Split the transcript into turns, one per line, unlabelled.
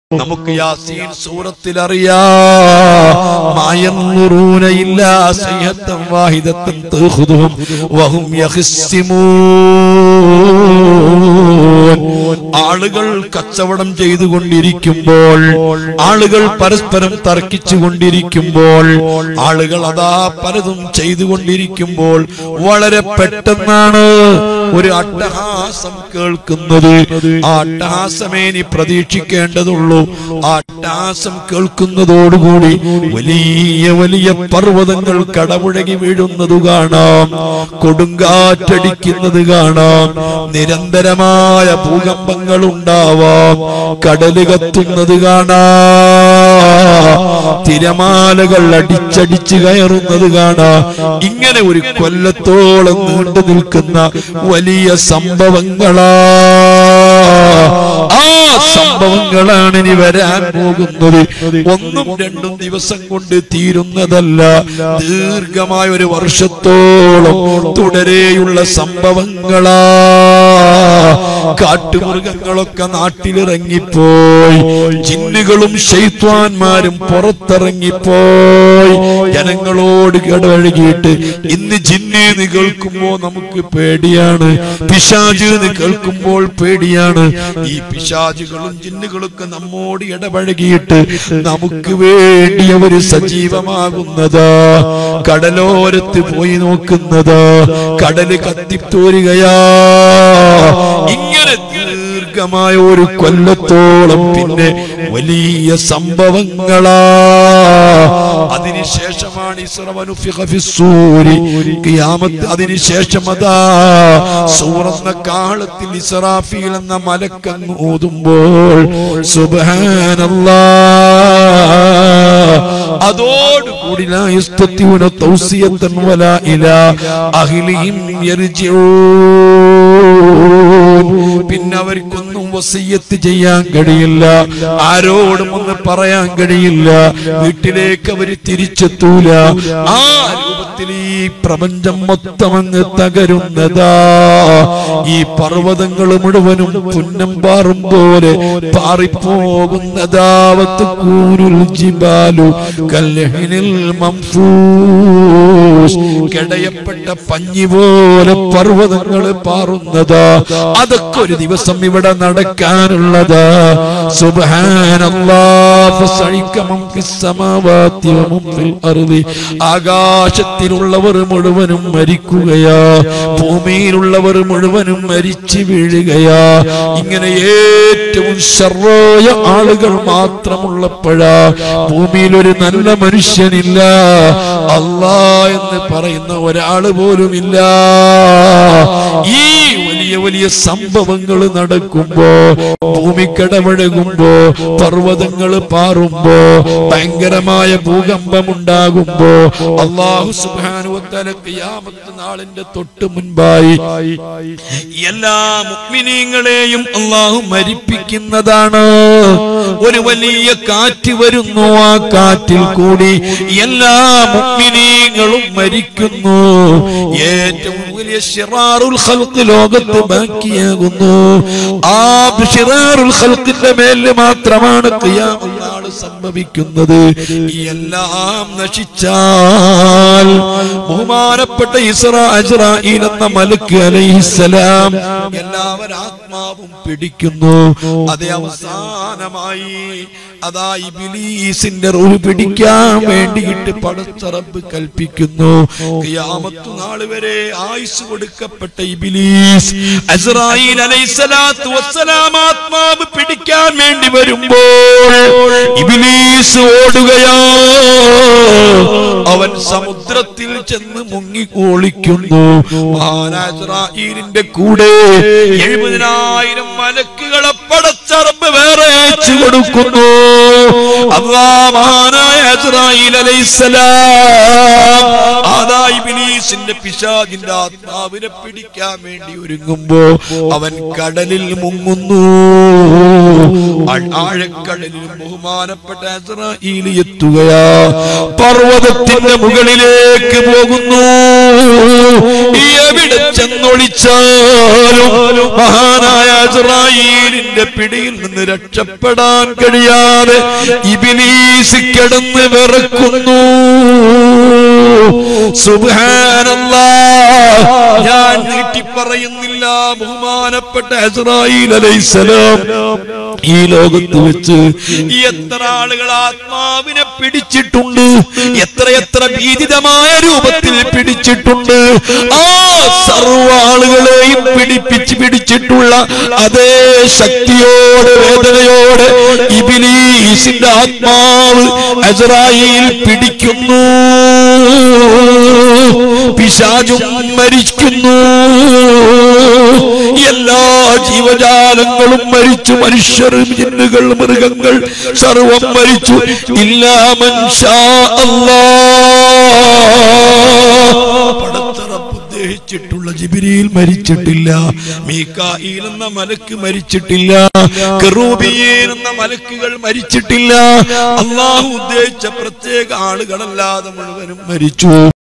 നമുക്ക് യാസീൻ സൂറത്തിൽ അറിയാം മായന്നുറൂന ഇല്ലാ സയ്യത്തം വാഹിദത്തൻ തഖുദുഹും വഹും യഖ്സിമൂൻ ആളുകൾ കച്ചവടം ചെയ്തുകൊണ്ടിരിക്കുമ്പോൾ ആളുകൾ പരസ്പരം തർക്കിച്ചു കൊണ്ടിരിക്കുമ്പോൾ ആളുകൾ അതാ പലതും ചെയ്തുകൊണ്ടിരിക്കുമ്പോൾ വളരെ പെട്ടെന്നാണ് ഒരു അട്ടഹാസം കേൾക്കുന്നത് ആ അട്ടഹാസമേ നീ പ്രതീക്ഷിക്കേണ്ടതുള്ളൂ ആ അട്ടഹാസം കേൾക്കുന്നതോടുകൂടി വലിയ വലിയ പർവ്വതങ്ങൾ കടമുഴകി വീഴുന്നത് കാണാം കൊടുങ്കാറ്റടിക്കുന്നത് കാണാം നിരന്തരമായ ഭൂകമ്പങ്ങൾ ഉണ്ടാവാം കടല് കത്തുന്നത് കാണാം തിരമാലകൾ അടിച്ചടിച്ച് കയറുന്നത് കാണാം ഇങ്ങനെ ഒരു കൊല്ലത്തോളം നീണ്ടു നിൽക്കുന്ന വലിയ സംഭവങ്ങളാ ആ സംഭവങ്ങളാണ് ഇനി വരാൻ പോകുന്നത് ഒന്നും രണ്ടും ദിവസം കൊണ്ട് തീരുന്നതല്ല ദീർഘമായ ഒരു വർഷത്തോളം തുടരെയുള്ള സംഭവങ്ങളാ കാട്ടുമൃഗങ്ങളൊക്കെ നാട്ടിലിറങ്ങിപ്പോയി ജിന്നുകളും ഷെയ്ത്വാന്മാരും പുറത്തിറങ്ങിപ്പോയി ജനങ്ങളോട് ഇടപഴകിയിട്ട് ഇന്ന് ജിന്നേന്ന് കേൾക്കുമ്പോ നമുക്ക് പേടിയാണ് പിശാജ് എന്ന് കേൾക്കുമ്പോൾ പേടിയാണ് ഈ പിശാചുകളും ജിന്നുകളൊക്കെ നമ്മോട് ഇടപഴകിയിട്ട് നമുക്ക് വേണ്ടി അവര് സജീവമാകുന്നതാ കടലോരത്ത് പോയി നോക്കുന്നത് കടല് കത്തിത്തോരുകയാ ഇങ്ങനെ ദീർഘമായ ഒരു കൊല്ലത്തോളം പിന്നെ വലിയ സംഭവങ്ങളാ അതിനുശേഷമാണ് ഇസ്രവനുഫിഖ ഫിസ്സൂരി ഖിയാമത്ത് അതിനുശേഷം അതാ സൂറന്ന കാലത്തിൽ ഇസ്രാഫീൽ എന്ന മലക്കങ്ങ് ഊതുമ്പോൾ സുബ്ഹാനല്ലാ അതോടുകൂടി ലാ യസ്തത്തിഉന തൗസിയത്തൻ വലാ ഇലാ അഹ്ലിഹിം യർജിഊൻ പിന്നെ അവർക്കൊന്നും വസയ്യത്ത് ചെയ്യാൻ കഴിയില്ല ആരോടും ഒന്ന് പറയാൻ കഴിയില്ല വീട്ടിലേക്ക് അവർ തിരിച്ചെത്തൂല ആ രൂപത്തിൽ ഈ പ്രപഞ്ചം മൊത്തം അങ്ങ് തകരുന്നതാ ഈ പർവ്വതങ്ങൾ മുഴുവനും പുന്നം പാറും പോലെ പാറിപ്പോകുന്നതാവത്ത് കൂരുൽ ജിബാലു കല്ലഹിനിൽ മംഫൂസ് കെടയപ്പെട്ട പഞ്ഞി പോലെ പർവ്വതങ്ങൾ പാറുന്നതാ അതൊക്കെ ഒരു ദിവസം ഇവിടെ നടക്കാനുള്ളതാ സുബ്ഹാനല്ലാഹ് ഫസഇക മൻ ഫിസ് സമാവാതി വമൻ ഫിൽ അർളി ആകാശത്തിലുള്ളവർ മുഴുവനും മരിക്കുകയാ ഭൂമിയിലുള്ളവർ മുഴുവനും മരിച്ചു വീഴുകയാ ഇങ്ങനെ ഏറ്റവും ശർവായ ആളുകൾ മാത്രമുള്ളപ്പോഴാ ഭൂമിയിൽ ഒരു നല്ല മനുഷ്യനില്ല അല്ലാ എന്ന് പറയുന്ന ഒരാള് പോലുമില്ല ഈ വലിയ വലിയ സംഭവങ്ങൾ നടക്കുമ്പോ ഭൂമിക്കടപഴകുമ്പോ പർവ്വതങ്ങൾ പാറുമ്പോ ഭയങ്കരമായ ഭൂകമ്പം ഉണ്ടാകുമ്പോ അള്ളാഹു സുബാനുവത്തല ഖിയാമത്ത് നാളിന്റെ തൊട്ട് മുൻപായി എല്ലാ മുഗ്മിനീങ്ങളെയും അള്ളാഹു മരിപ്പിക്കുന്നതാണ് ഒരു വലിയ കാറ്റ് വരുന്നു ആ കാറ്റിൽ കൂടി എല്ലാ മുഗ്മിനീങ്ങളും മരിക്കുന്നു ഏറ്റവും വലിയ ഷിറാറുൽ ഖൽഖ് ലോകത്ത് ബാക്കിയാകുന്നു ആ ഷിറാറുൽ ഖൽഖിന്റെ മേലിൽ മാത്രമാണ് ഖിയാമത്ത് നാൾ സംഭവിക്കുന്നത് ഈ എല്ലാം നശിച്ചാൽ ബഹുമാനപ്പെട്ട ഇസ്രാ അജ്റായിൽ എന്ന മലക്ക് അലൈഹിസ്സലാം എല്ലാവരും ആത്മാവും പിടിക്കുന്നു അതേ അവസാനമായി അതാ ഇബിലീസിന്റെ റൂഹ് പിടിക്കാൻ വേണ്ടിയിട്ട് പടച്ചറബ് കൽപ്പിക്കുന്നു ഖിയാമത്ത് നാൾ വരെ ആയുസ് കൊടുക്കപ്പെട്ട ഇബിലീസ് അസ്രായിൽ അലൈഹിസ്സലാത്തു വസ്സലാം ആത്മാവ് പിടിക്കാൻ വേണ്ടി വരുമ്പോൾ ഇബിലീസ് ഓടുകയോ അവൻ സമുദ്രത്തിൽ ചെന്ന് മുങ്ങി കുളിക്കുന്നു മഹാനാസ്രായിലിന്റെ കൂടെ എഴുപതിനായിരം മലക്കുകളെ പടച്ചറബ് വേറെ അയച്ചു കൊടുക്കുന്നു അള്ളാ മഹാനായ ഇസ്രായീൽ അലൈഹിസ്സലാം ആദാ ഇബ്ലീസിന്റെ പിശാചിന്റെ ആത്മാവിനെ പിടിക്കാൻ വേണ്ടി ഒരുങ്ങുമ്പോ അവൻ കടലിൽ മുങ്ങുന്നു ആ- ആഴക്കടലിൽ ബഹുമാനപ്പെട്ട ഇസ്രായേൽ എത്തുകയാ പർവ്വതത്തിന്റെ മുകളിലേക്ക് പോകുന്നു എവിടെ ചെന്നൊളിച്ചാലും മഹാനായ ഇസ്രായേലിന്റെ പിടിയിൽ നിന്ന് രക്ഷപ്പെടാൻ കഴിയാതെ ഇബിലീസ് കിടന്ന് വിറക്കുന്നു സുബ്ഹാനല്ലാ ഞാൻ നീട്ടി പറയുന്നില്ല ബഹുമാനപ്പെട്ട ഇസ്രായേൽ അലൈഹിസ്സലാം ഈ ലോകത്ത് വെച്ച് എത്ര ആളുകൾ ആത്മാവിനെ പിടിച്ചിട്ടുണ്ട് എത്ര എത്ര ഭീതിതമായ രൂപത്തിൽ പിടിച്ചിട്ടുണ്ട് ആ സർവ്വ ആളുകളെയും പിടിപ്പിച്ച് പിടിച്ചിട്ടുള്ള അതേ ശക്തിയോട് വേദനയോട് ഇബിലീസിന്റെ ആത്മാവ് അസറായിൽ പിടിക്കുന്നു പിശാചും മരിക്കുന്നു എല്ലാ ജീവജാലങ്ങളും മരിച്ചു മനുഷ്യരും ജിന്നുകൾ മൃഗങ്ങൾ സർവം മരിച്ചു ഇല്ലാ മൻഷാ അല്ലാ പടത്തറപ്പ് ഉദ്ദേശിച്ചിട്ടുള്ള ജിബിരിയിൽ മരിച്ചിട്ടില്ല മീക്കായിൽ എന്ന മലക്ക് മരിച്ചിട്ടില്ല കെറൂബിയേൽ എന്ന മലക്കുകൾ മരിച്ചിട്ടില്ല അള്ളാഹു ഉദ്ദേശിച്ച പ്രത്യേക ആളുകളല്ലാതെ മുഴുവനും മരിച്ചു